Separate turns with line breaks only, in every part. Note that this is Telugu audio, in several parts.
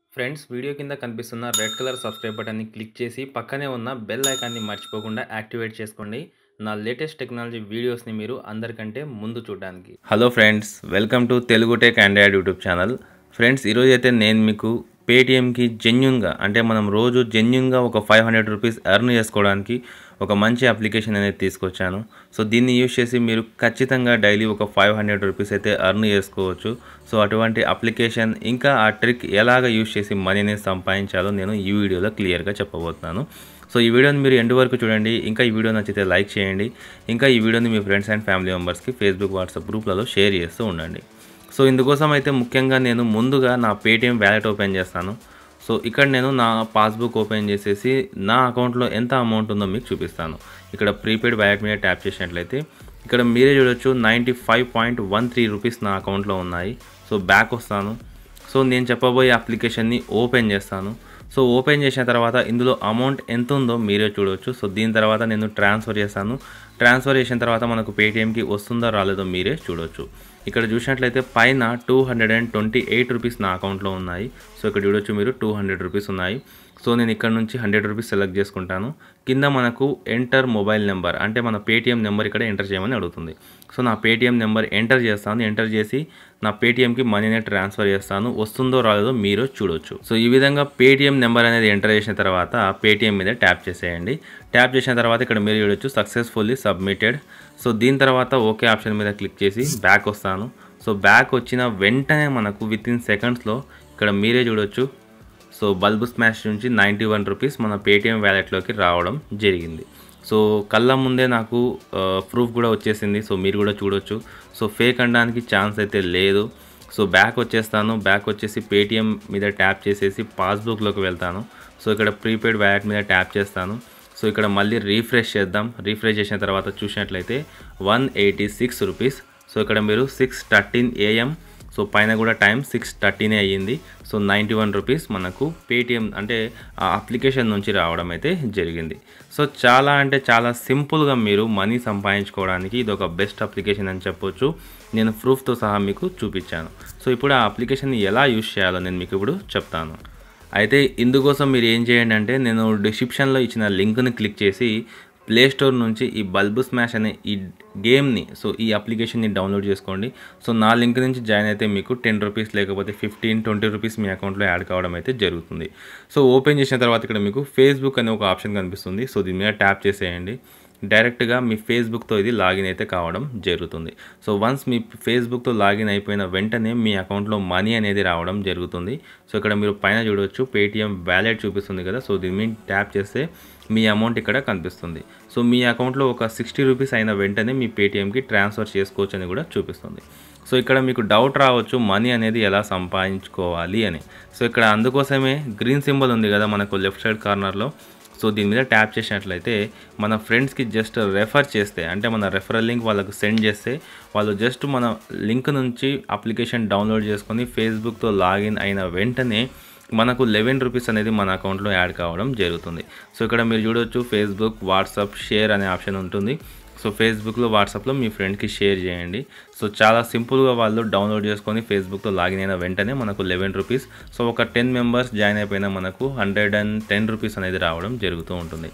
ఫ్రెండ్స్ వీడియో కింద కనిపిస్తున్న రెడ్ కలర్ సబ్స్క్రైబ్ బటన్ని క్లిక్ చేసి పక్కనే ఉన్న బెల్ ఐకాన్ని మర్చిపోకుండా యాక్టివేట్ చేసుకోండి నా లేటెస్ట్ టెక్నాలజీ వీడియోస్ని మీరు అందరికంటే ముందు చూడడానికి hello friends welcome to Telugu tech Android YouTube channel friends ఈరోజు అయితే నేను మీకు పేటిఎంకి జెన్యున్గా అంటే మనం రోజు జెన్యున్గా ఒక ఫైవ్ హండ్రెడ్ రూపీస్ ఎర్న్ చేసుకోవడానికి ఒక మంచి అప్లికేషన్ అనేది తీసుకొచ్చాను సో దీన్ని యూజ్ చేసి మీరు ఖచ్చితంగా డైలీ ఒక ఫైవ్ హండ్రెడ్ రూపీస్ అయితే ఎర్న్ చేసుకోవచ్చు సో అటువంటి అప్లికేషన్ ఇంకా ఆ ట్రిక్ ఎలాగ యూజ్ చేసి మనీని సంపాదించాలో నేను ఈ వీడియోలో క్లియర్గా చెప్పబోతున్నాను సో ఈ వీడియోని మీరు ఎండ్ వరకు చూడండి ఇంకా ఈ వీడియో నచ్చితే లైక్ చేయండి ఇంకా ఈ వీడియోని మీ ఫ్రెండ్స్ అండ్ ఫ్యామిలీ మెంబర్స్కి ఫేస్బుక్ వాట్సాప్ గ్రూప్లలో షేర్ చేస్తూ ఉండండి సో ఇందుకోసం అయితే ముఖ్యంగా నేను ముందుగా నా పేటిఎం వ్యాలెట్ ఓపెన్ చేస్తాను సో ఇక్కడ నేను నా పాస్బుక్ ఓపెన్ చేసేసి నా అకౌంట్లో ఎంత అమౌంట్ ఉందో మీకు చూపిస్తాను ఇక్కడ ప్రీపెయిడ్ వ్యాలెట్ మీద ట్యాప్ చేసినట్లయితే ఇక్కడ మీరే చూడొచ్చు ninety five point one three rupees నా అకౌంట్లో ఉన్నాయి సో బ్యాక్ వస్తాను సో నేను చెప్పబోయే అప్లికేషన్ని ఓపెన్ చేస్తాను సో ఓపెన్ చేసిన తర్వాత ఇందులో అమౌంట్ ఎంత ఉందో మీరే చూడవచ్చు సో దీని తర్వాత నేను ట్రాన్స్ఫర్ చేస్తాను ట్రాన్స్ఫర్ చేసిన తర్వాత మనకు పేటిఎంకి వస్తుందో రాలేదో మీరే చూడవచ్చు ఇక్కడ చూసినట్లయితే పైన two hundred and twenty eight rupees నా అకౌంట్లో ఉన్నాయి సో ఇక్కడ చూడొచ్చు మీరు టూ హండ్రెడ్ రూపీస్ ఉన్నాయి సో నేను ఇక్కడ నుంచి హండ్రెడ్ రూపీస్ సెలెక్ట్ చేసుకుంటాను కింద మనకు ఎంటర్ మొబైల్ నెంబర్ అంటే మన పేటిఎం నెంబర్ ఇక్కడ ఎంటర్ చేయమని అడుగుతుంది సో నా పేటిఎం నెంబర్ ఎంటర్ చేస్తాను ఎంటర్ చేసి నా పేటిఎంకి మనీని ట్రాన్స్ఫర్ చేస్తాను వస్తుందో రాలేదో మీరు చూడొచ్చు సో ఈ విధంగా పేటిఎం నెంబర్ అనేది ఎంటర్ చేసిన తర్వాత పేటిఎం మీద ట్యాప్ చేసేయండి ట్యాప్ చేసిన తర్వాత ఇక్కడ మీరు చూడొచ్చు సక్సెస్ఫుల్లీ సబ్మిటెడ్ సో దీని తర్వాత ఓకే ఆప్షన్ మీద క్లిక్ చేసి బ్యాక్ వస్తాను సో బ్యాక్ వచ్చిన వెంటనే మనకు విత్ ఇన్ సెకండ్స్లో ఇక్కడ మీరే చూడొచ్చు సో బల్బు స్మాష్ నుంచి నైంటీ వన్ రూపీస్ మన పేటిఎం వ్యాలెట్లోకి రావడం జరిగింది సో కళ్ళ ముందే నాకు ప్రూఫ్ కూడా వచ్చేసింది సో మీరు కూడా చూడొచ్చు సో ఫేక్ అనడానికి ఛాన్స్ అయితే లేదు సో బ్యాక్ వచ్చేస్తాను బ్యాక్ వచ్చేసి పేటిఎం మీద ట్యాప్ చేసేసి పాస్బుక్లోకి వెళ్తాను సో ఇక్కడ ప్రీపెయిడ్ వ్యాలెట్ మీద ట్యాప్ చేస్తాను సో ఇక్కడ మళ్ళీ రీఫ్రెష్ చేద్దాం రీఫ్రెష్ చేసిన తర్వాత చూసినట్లయితే one eighty six rupees so ఇక్కడ మీరు సిక్స్ థర్టీన్ ఏఎం సో పైన కూడా టైం సిక్స్ థర్టీనే అయ్యింది సో నైంటీ వన్ రూపీస్ మనకు పేటిఎం అంటే ఆ అప్లికేషన్ నుంచి రావడం అయితే జరిగింది సో చాలా అంటే చాలా సింపుల్గా మీరు మనీ సంపాదించుకోవడానికి ఇది ఒక బెస్ట్ అప్లికేషన్ అని చెప్పొచ్చు నేను ప్రూఫ్తో సహా మీకు చూపించాను సో ఇప్పుడు ఆ అప్లికేషన్ ఎలా యూస్ చేయాలో నేను మీకు ఇప్పుడు చెప్తాను అయితే ఇందుకోసం మీరు ఏం చేయండి అంటే నేను డిస్క్రిప్షన్లో ఇచ్చిన లింక్ని క్లిక్ చేసి ప్లే స్టోర్ నుంచి ఈ బల్బు స్మాష్ అనే ఈ గేమ్ని సో ఈ అప్లికేషన్ని డౌన్లోడ్ చేసుకోండి సో నా లింక్ నుంచి జాయిన్ అయితే మీకు టెన్ రూపీస్ లేకపోతే ఫిఫ్టీన్ ట్వంటీ రూపీస్ మీ అకౌంట్లో యాడ్ కావడం అయితే జరుగుతుంది సో ఓపెన్ చేసిన తర్వాత ఇక్కడ మీకు ఫేస్బుక్ అనే ఒక ఆప్షన్ కనిపిస్తుంది సో దీని మీద ట్యాప్ చేసేయండి డైరెక్ట్గా మీ ఫేస్బుక్తో ఇది లాగిన్ అయితే కావడం జరుగుతుంది సో వన్స్ మీ ఫేస్బుక్తో లాగిన్ అయిపోయిన వెంటనే మీ అకౌంట్లో మనీ అనేది రావడం జరుగుతుంది సో ఇక్కడ మీరు పైన చూడవచ్చు పేటిఎం వ్యాలెట్ చూపిస్తుంది కదా సో దీని మీద ట్యాప్ చేస్తే మీ అమౌంట్ ఇక్కడ కనిపిస్తుంది సో మీ అకౌంట్లో ఒక సిక్స్టీ రూపీస్ అయిన వెంటనే మీ పేటిఎంకి ట్రాన్స్ఫర్ చేసుకోవచ్చు అని కూడా చూపిస్తుంది సో ఇక్కడ మీకు డౌట్ రావచ్చు మనీ అనేది ఎలా సంపాదించుకోవాలి అని సో ఇక్కడ అందుకోసమే గ్రీన్ సింబల్ ఉంది కదా మనకు లెఫ్ట్ సైడ్ కార్నర్లో సో దీని మీద ట్యాప్ చేసినట్లయితే మన ఫ్రెండ్స్కి జస్ట్ రెఫర్ చేస్తే అంటే మన రెఫరల్ లింక్ వాళ్ళకు సెండ్ చేస్తే వాళ్ళు జస్ట్ మన లింక్ నుంచి అప్లికేషన్ డౌన్లోడ్ చేసుకొని ఫేస్బుక్తో లాగిన్ అయిన వెంటనే మనకు లెవెన్ రూపీస్ అనేది మన అకౌంట్లో యాడ్ కావడం జరుగుతుంది సో ఇక్కడ మీరు చూడవచ్చు ఫేస్బుక్ వాట్సాప్ షేర్ అనే ఆప్షన్ ఉంటుంది సో ఫేస్బుక్లో వాట్సాప్లో మీ ఫ్రెండ్కి షేర్ చేయండి సో చాలా సింపుల్గా వాళ్ళు డౌన్లోడ్ చేసుకొని ఫేస్బుక్తో లాగిన్ అయిన వెంటనే మనకు లెవెన్ రూపీస్ సో ఒక టెన్ మెంబర్స్ జాయిన్ అయిపోయినా మనకు హండ్రెడ్ అండ్ టెన్ రూపీస్ అనేది రావడం జరుగుతూ ఉంటుంది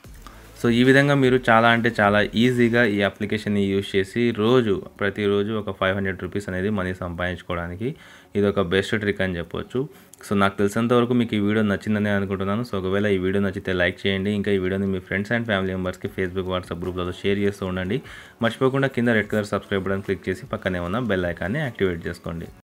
సో ఈ విధంగా మీరు చాలా అంటే చాలా ఈజీగా ఈ అప్లికేషన్ని యూజ్ చేసి రోజు ప్రతిరోజు ఒక ఫైవ్ హండ్రెడ్ రూపీస్ అనేది మనీ సంపాదించుకోవడానికి ఇది ఒక బెస్ట్ ట్రిక్ అని చెప్పొచ్చు సో నాకు తెలిసినంత వరకు మీకు ఈ వీడియో నచ్చిందని అనుకుంటున్నాను సో ఒకవేళ ఈ వీడియో నచ్చితే లైక్ చేయండి ఇంకా ఈ వీడియోని మీ ఫ్రెండ్స్ అండ్ ఫ్యామిలీ మెంబర్స్కి ఫేస్బుక్ వాట్సాప్ గ్రూప్లలో షేర్ చేస్తూ ఉండండి మర్చిపోకుండా కింద red colour subscribe button click చేసి పక్కనే ఉన్న బెల్ ఐకాన్ని యాక్టివేట్ చేసుకోండి